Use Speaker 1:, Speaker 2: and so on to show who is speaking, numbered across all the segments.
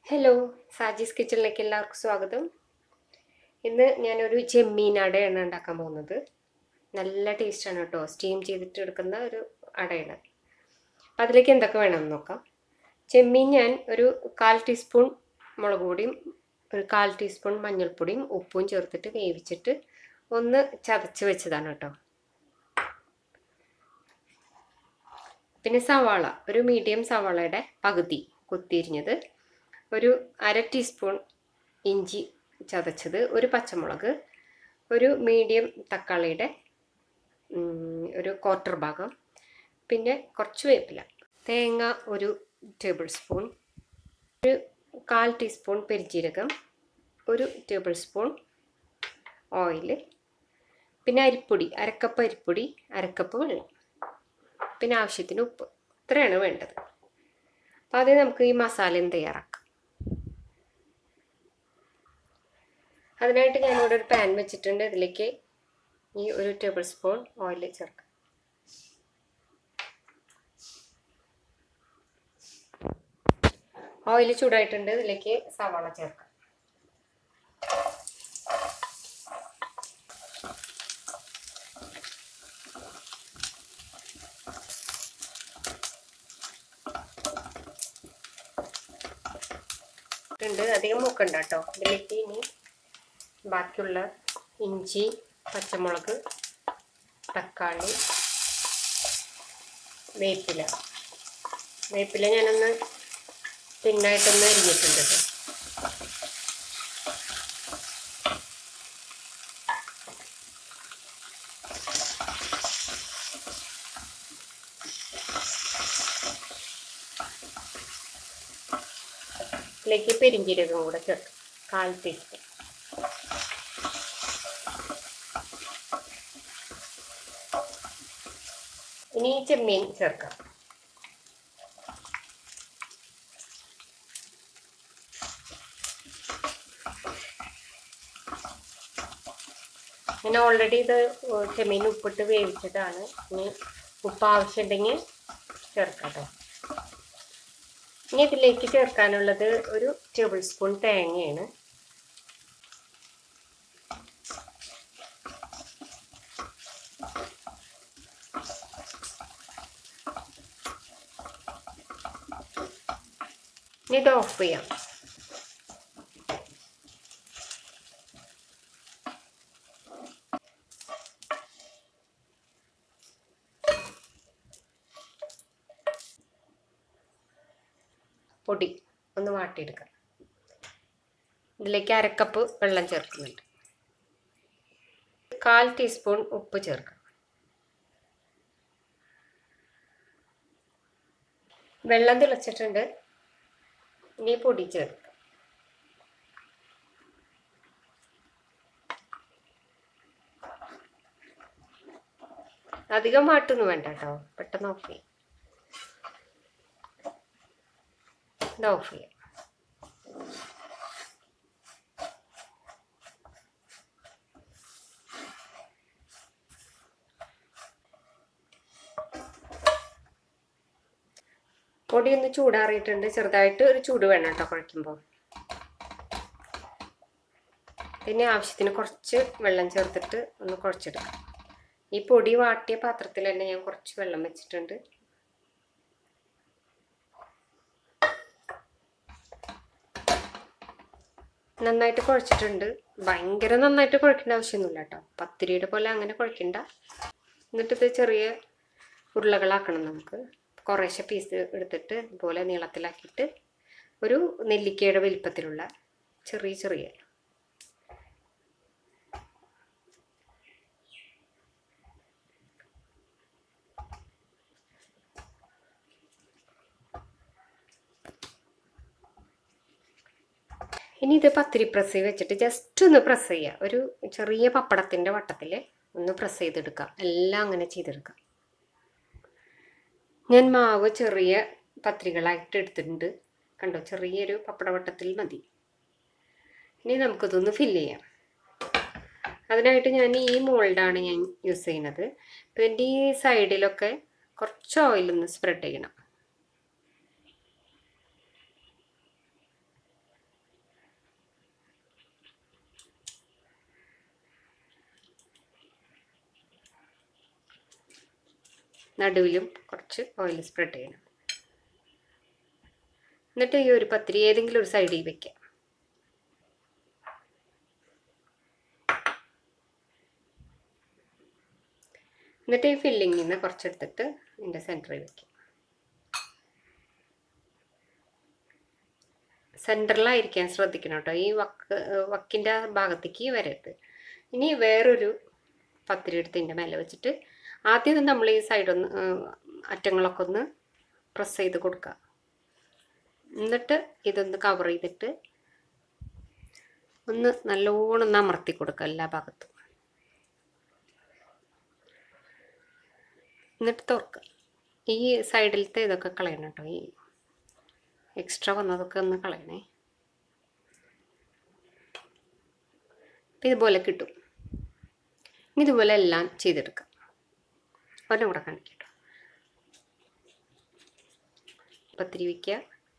Speaker 1: hello Saji's കിച്ചണിലേക്ക് എല്ലാവർക്കും സ്വാഗതം ഇന്ന് ഞാനൊരു ചെമ്മീൻ അടയാണ് ഉണ്ടാക്കാൻ പോകുന്നത് നല്ല ടേസ്റ്റാണ് കേട്ടോ സ്റ്റീം ചെയ്തിട്ട് എടുക്കുന്ന ഒരു അടയാണ് അപ്പം അതിലേക്ക് എന്തൊക്കെ വേണമെന്ന് നോക്കാം ചെമ്മീൻ ഞാൻ ഒരു കാൽ ടീസ്പൂൺ മുളക് പൊടിയും ഒരു കാൽ ടീസ്പൂൺ മഞ്ഞൾപ്പൊടിയും ഉപ്പും ചേർത്തിട്ട് വേവിച്ചിട്ട് ഒന്ന് ചതച്ച് വെച്ചതാണ് കേട്ടോ പിന്നെ സവാള ഒരു മീഡിയം സവാളയുടെ പകുതി കുത്തിരിഞ്ഞത് ഒരു അര ടീസ്പൂൺ ഇഞ്ചി ചതച്ചത് ഒരു പച്ചമുളക് ഒരു മീഡിയം തക്കാളിയുടെ ഒരു ക്വാർട്ടർ ഭാഗം പിന്നെ കുറച്ച് വേപ്പില തേങ്ങ ഒരു ടേബിൾ സ്പൂൺ ഒരു കാൽ ടീസ്പൂൺ പെരിജീരകം ഒരു ടേബിൾ സ്പൂൺ ഓയിൽ പിന്നെ അരിപ്പൊടി അരക്കപ്പ് അരിപ്പൊടി അരക്കപ്പ് വെള്ളം പിന്നെ ആവശ്യത്തിന് ഉപ്പ് ഇത്രയാണ് വേണ്ടത് അപ്പോൾ ആദ്യം നമുക്ക് ഈ മസാലയും തയ്യാറാക്കാം അതിനായിട്ട് ഞാനിവിടെ ഒരു പാൻ വെച്ചിട്ടുണ്ട് ഇതിലേക്ക് ഈ ഒരു ടേബിൾ സ്പൂൺ ഓയിൽ ചേർക്കാം ഓയിൽ ചൂടായിട്ടുണ്ട് ഇതിലേക്ക് സവാള ചേർക്കാം ഉണ്ട് അധികം മൂക്കണ്ട കേട്ടോ ഇതിലേക്ക് ഇനി ബാക്കിയുള്ള ഇഞ്ചി പച്ചമുളക് തക്കാളി വേപ്പില വേപ്പില ഞാനൊന്ന് തിന്നായിട്ടൊന്ന് അരിഞ്ഞിട്ടുണ്ട് കേട്ടോ ഇതിലേക്ക് പെരിഞ്ചീരകം കൂടെ ചേർക്കും കാൽ ടീസ്പൂൺ ഇനി ചെമ്മീൻ ചേർക്കാം ഞാൻ ഓൾറെഡി ഇത് ചെമ്മീൻ ഉപ്പിട്ട് വേവിച്ചതാണ് ഇനി ഉപ്പ് ആവശ്യമുണ്ടെങ്കിൽ ചേർക്കാം കേട്ടോ ഇനി ഇതിലേക്ക് ചേർക്കാനുള്ളത് ഒരു ടേബിൾ സ്പൂൺ തേങ്ങയാണ് ഇനി ഇത് ഓഫ് ചെയ്യാം പൊടി ഒന്ന് വാട്ടിയെടുക്കാം ഇതിലേക്ക് അരക്കപ്പ് വെള്ളം ചേർക്കുന്നുണ്ട് കാൽ ടീസ്പൂൺ ഉപ്പ് ചേർക്കാം വെള്ളം തിളച്ചിട്ടുണ്ട് ഇനി പൊടി ചേർക്കാം അധികം വാട്ടൊന്നും വേണ്ട കേട്ടോ പെട്ടെന്ന് ഓഫ് ചെയ്യും ഇത് ഓഫ് ചെയ്യാം പൊടി ഒന്ന് ചൂടാറിയിട്ടുണ്ട് ചെറുതായിട്ട് ഒരു ചൂട് വേണം കേട്ടോ കുഴയ്ക്കുമ്പോൾ പിന്നെ ആവശ്യത്തിന് കുറച്ച് വെള്ളം ചേർത്തിട്ട് ഒന്ന് കുഴച്ചെടുക്കാം ഈ പൊടി വാട്ടിയ പാത്രത്തിൽ തന്നെ ഞാൻ കുറച്ച് വെള്ളം വെച്ചിട്ടുണ്ട് നന്നായിട്ട് കുഴച്ചിട്ടുണ്ട് ഭയങ്കര നന്നായിട്ട് കുഴക്കേണ്ട ആവശ്യമൊന്നുമില്ല കേട്ടോ പത്തിരിയുടെ പോലെ അങ്ങനെ കുഴക്കണ്ട എന്നിട്ട് ഇത് ചെറിയ ഉരുളകളാക്കണം നമുക്ക് കുറേശ്ശെ പീസ് എടുത്തിട്ട് ഇതുപോലെ നീളത്തിലാക്കിയിട്ട് ഒരു നെല്ലിക്കയുടെ വലിപ്പത്തിലുള്ള ചെറിയ ചെറിയ ഇനി ഇത് പത്തിരി പ്രസ് വെച്ചിട്ട് ജസ്റ്റ് ഒന്ന് പ്രസ് ചെയ്യുക ഒരു ചെറിയ പപ്പടത്തിൻ്റെ വട്ടത്തിൽ ഒന്ന് പ്രസ് ചെയ്തെടുക്കാം എല്ലാം അങ്ങനെ ചെയ്തെടുക്കാം ഞാൻ മാവ് ചെറിയ പത്രികളായിട്ട് എടുത്തിട്ടുണ്ട് കണ്ടോ ചെറിയൊരു പപ്പടവട്ടത്തിൽ മതി ഇനി നമുക്കിതൊന്ന് ഫില്ല് ചെയ്യാം അതിനായിട്ട് ഞാൻ ഈ മോൾഡാണ് ഞാൻ യൂസ് ചെയ്യുന്നത് അപ്പോൾ എൻ്റെ ഈ സൈഡിലൊക്കെ കുറച്ച് ഓയിലൊന്ന് സ്പ്രെഡ് ചെയ്യണം നടുവിലും കുറച്ച് ഓയിൽ സ്പ്രെഡ് ചെയ്യണം എന്നിട്ട് ഈ ഒരു പത്തിരി ഏതെങ്കിലും ഒരു സൈഡിൽ വെക്കാം എന്നിട്ട് ഈ ഫില്ലിങ്ങിൽ നിന്ന് കുറച്ചെടുത്തിട്ട് ഇതിൻ്റെ സെൻറ്ററിൽ വെക്കാം സെൻറ്ററിലായിരിക്കാൻ ശ്രദ്ധിക്കണം കേട്ടോ ഈ വക്ക് വക്കിൻ്റെ ഭാഗത്തേക്ക് വരരുത് ഇനി വേറൊരു പത്തിരി എടുത്ത് ഇതിൻ്റെ മേലെ വെച്ചിട്ട് ആദ്യം നമ്മൾ ഈ സൈഡൊന്ന് അറ്റങ്ങളൊക്കെ ഒന്ന് പ്രസ് ചെയ്ത് കൊടുക്കുക എന്നിട്ട് ഇതൊന്ന് കവർ ചെയ്തിട്ട് ഒന്ന് നല്ലോണം ഒന്ന് അമർത്തി കൊടുക്കുക എല്ലാ ഭാഗത്തും എന്നിട്ട് തുറക്കുക ഈ സൈഡിലത്തെ ഇതൊക്കെ കളയണം കേട്ടോ ഈ എക്സ്ട്രാ വന്നതൊക്കെ ഒന്ന് കളയണേ അപ്പം ഇതുപോലെ കിട്ടും ഇനി ഇതുപോലെ എല്ലാം ചെയ്തെടുക്കാം ഒരെണ്ണം കൂടെ കാണിക്കട്ടോ പത്തിരി വയ്ക്കുക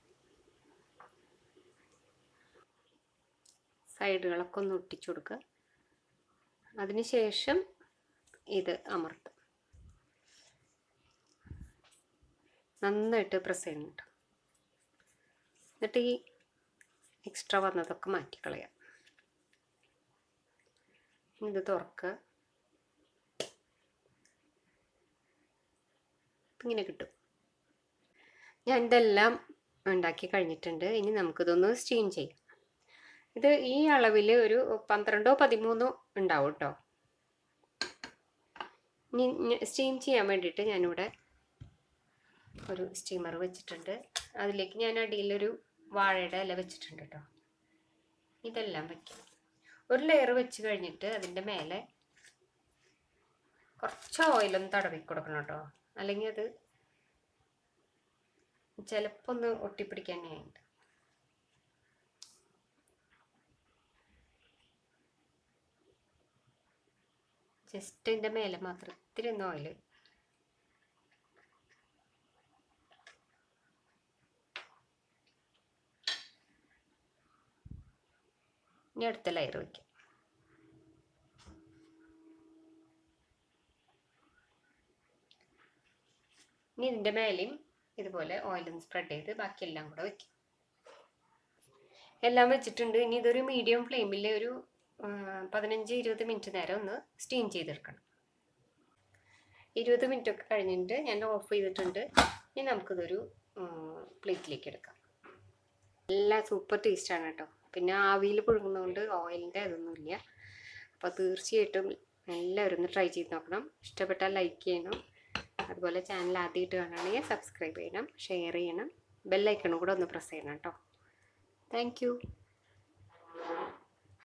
Speaker 1: സൈഡുകളൊക്കെ ഒന്ന് ഒട്ടിച്ചു കൊടുക്കുക അതിനുശേഷം ഇത് അമർത്തും നന്നായിട്ട് പ്രസ് ചെയ്യണം കേട്ടോ എന്നിട്ട് ഈ എക്സ്ട്രാ വന്നതൊക്കെ മാറ്റിക്കളയാം ഇത് തുറക്കുക ഇങ്ങനെ കിട്ടും ഞാൻ ഇതെല്ലാം ഉണ്ടാക്കി കഴിഞ്ഞിട്ടുണ്ട് ഇനി നമുക്കിതൊന്ന് സ്റ്റീം ചെയ്യാം ഇത് ഈ അളവിൽ ഒരു പന്ത്രണ്ടോ പതിമൂന്നോ ഉണ്ടാവും കേട്ടോ ഇനി സ്റ്റീം ചെയ്യാൻ വേണ്ടിയിട്ട് ഞാനിവിടെ ഒരു സ്റ്റീമർ വെച്ചിട്ടുണ്ട് അതിലേക്ക് ഞാൻ അടിയിലൊരു വാഴയുടെ ഇല വെച്ചിട്ടുണ്ട് കേട്ടോ ഇതെല്ലാം വയ്ക്കാം ഒരു ലെയർ വെച്ച് കഴിഞ്ഞിട്ട് അതിൻ്റെ മേലെ കുറച്ച് ഓയിലൊന്ന് തടവി കൊടുക്കണം കേട്ടോ അല്ലെങ്കിൽ അത് ചിലപ്പോൾ ഒന്ന് ഒട്ടിപ്പിടിക്കാനായിട്ട് ജസ്റ്റ് ഇതിൻ്റെ മേലെ മാത്രം ഇത്തിരി ഒന്ന് ഓയിൽ ഇനി അടുത്ത ലെയർ വയ്ക്കാം ഇനി ഇതിൻ്റെ മേലെയും ഇതുപോലെ ഓയിലൊന്ന് സ്പ്രെഡ് ചെയ്ത് ബാക്കിയെല്ലാം കൂടെ വയ്ക്കും എല്ലാം വെച്ചിട്ടുണ്ട് ഇനി ഇതൊരു മീഡിയം ഫ്ലെയിമിൽ ഒരു പതിനഞ്ച് ഇരുപത് മിനിറ്റ് നേരം ഒന്ന് സ്റ്റീം ചെയ്തെടുക്കണം ഇരുപത് മിനിറ്റ് ഒക്കെ കഴിഞ്ഞിട്ട് ഞാൻ ഓഫ് ചെയ്തിട്ടുണ്ട് ഇനി നമുക്കിതൊരു പ്ലേറ്റിലേക്ക് എടുക്കാം നല്ല സൂപ്പർ ടേസ്റ്റാണ് കേട്ടോ പിന്നെ ആവിയിൽ പുഴുങ്ങുന്നതുകൊണ്ട് ഓയിലിൻ്റെ ഇതൊന്നുമില്ല അപ്പോൾ തീർച്ചയായിട്ടും എല്ലാവരും ഒന്ന് ട്രൈ ചെയ്ത് നോക്കണം ഇഷ്ടപ്പെട്ടാൽ ലൈക്ക് ചെയ്യണം അതുപോലെ ചാനൽ ആദ്യമായിട്ട് കാണുകയാണെങ്കിൽ സബ്സ്ക്രൈബ് ചെയ്യണം ഷെയർ ചെയ്യണം ബെല്ലൈക്കണും കൂടെ ഒന്ന് പ്രസ് ചെയ്യണം കേട്ടോ താങ്ക്